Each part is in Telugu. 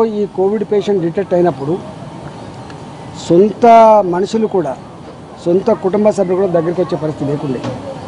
ఈ కోవిడ్ పేషెంట్ డిటెక్ట్ అయినప్పుడు సొంత మనుషులు కూడా సొంత కుటుంబ సభ్యులు కూడా దగ్గరికి వచ్చే పరిస్థితి లేకుండే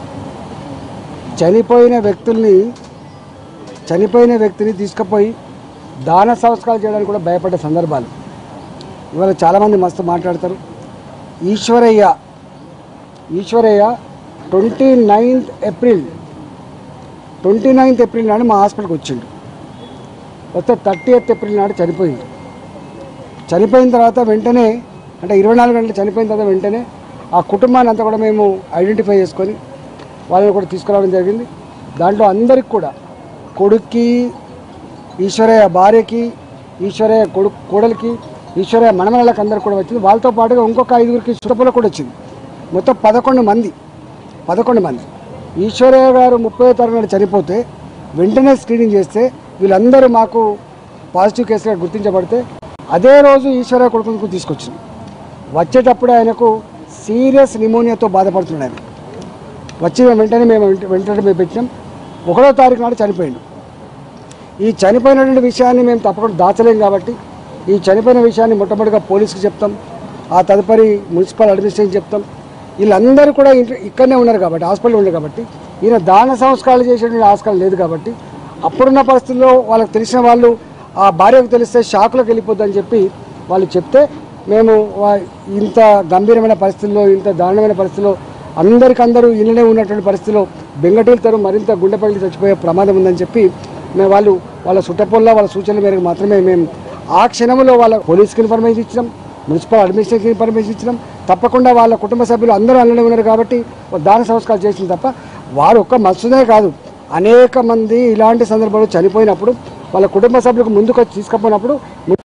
చనిపోయిన వ్యక్తుల్ని చనిపోయిన వ్యక్తిని తీసుకుపోయి దాన సంస్కారాలు చేయడానికి కూడా భయపడే సందర్భాలు ఇవాళ చాలామంది మస్తు మాట్లాడతారు Eswaraiah Eswaraiah twenty ninth April twenty ninth April నాడు మా హాస్పిటల్కి వచ్చిండు వస్తే థర్టీ ఎయిత్ ఏప్రిల్ నాడు చనిపోయింది చనిపోయిన తర్వాత వెంటనే అంటే ఇరవై నాలుగు గంటలు చనిపోయిన తర్వాత వెంటనే ఆ కుటుంబాన్ని అంతా కూడా మేము ఐడెంటిఫై చేసుకొని వాళ్ళని కూడా తీసుకురావడం జరిగింది దాంట్లో అందరికి కూడా కొడుక్కి ఈశ్వరయ్య భార్యకి ఈశ్వరయ్య కొడుకు కోడలికి ఈశ్వరయ్య మనమలకు అందరికి కూడా వచ్చింది వాళ్ళతో పాటుగా ఇంకొక ఐదుగురికి చుట్టపులో కూడా వచ్చింది మొత్తం పదకొండు మంది పదకొండు మంది ఈశ్వరయ్య గారు ముప్పై తరగతి చనిపోతే వెంటనే స్క్రీనింగ్ చేస్తే వీళ్ళందరూ మాకు పాజిటివ్ కేసుగా గుర్తించబడితే అదే రోజు ఈశ్వరయ్య కొడుకుకు తీసుకొచ్చింది వచ్చేటప్పుడు ఆయనకు సీరియస్ నిమోనియాతో బాధపడుతున్నాడు ఆయన వచ్చిన వెంటనే మేము వెంట- వెంటనే మేము పెట్టినాం ఒకటో తారీఖు నాడు చనిపోయిండు ఈ చనిపోయినటువంటి విషయాన్ని మేము తప్పకుండా దాచలేం కాబట్టి ఈ చనిపోయిన విషయాన్ని మొట్టమొదటిగా పోలీసుకి చెప్తాం ఆ తదుపరి మున్సిపల్ అడ్మినిస్ట్రేషన్ చెప్తాం వీళ్ళందరూ కూడా ఇంటి- ఇక్కడనే ఉన్నారు కాబట్టి హాస్పిటల్ ఉన్నారు కాబట్టి ఈయన దాన సంస్కారాలు చేసేటువంటి ఆస్కారం లేదు కాబట్టి అప్పుడున్న పరిస్థితుల్లో వాళ్ళకి తెలిసిన వాళ్ళు ఆ భార్యకు తెలిస్తే షాక్లోకి వెళ్ళిపోద్దని చెప్పి వాళ్ళు చెప్తే మేము వా- ఇంత గంభీరమైన పరిస్థితుల్లో ఇంత దారుణమైన పరిస్థితుల్లో అందరికందరూ ఇళ్ళనే ఉన్నటువంటి పరిస్థితిలో బెంగటూరుతారు మరింత గుండెపల్లి చచ్చిపోయే ప్రమాదం ఉందని చెప్పి మేము వాళ్ళు వాళ్ళ సుట్టపోల్లో వాళ్ళ సూచనల మేరకు మాత్రమే మేము ఆ క్షణంలో వాళ్ళ పోలీస్కి ఇన్ఫర్మేషన్ ఇచ్చినాం మున్సిపల్ అడ్మినిస్ట్రేషన్ ఇన్ఫర్మేషన్ ఇచ్చినాం తప్పకుండా వాళ్ళ కుటుంబ సభ్యులు అందరూ అందులోనే ఉన్నారు కాబట్టి ఒక దాన సంస్కారం చేసింది తప్ప వారు ఒక్క మత్సునే కాదు అనేక మంది ఇలాంటి సందర్భాలు చనిపోయినప్పుడు వాళ్ళ కుటుంబ సభ్యులకు ముందుకు వచ్చి తీసుకుపోయినప్పుడు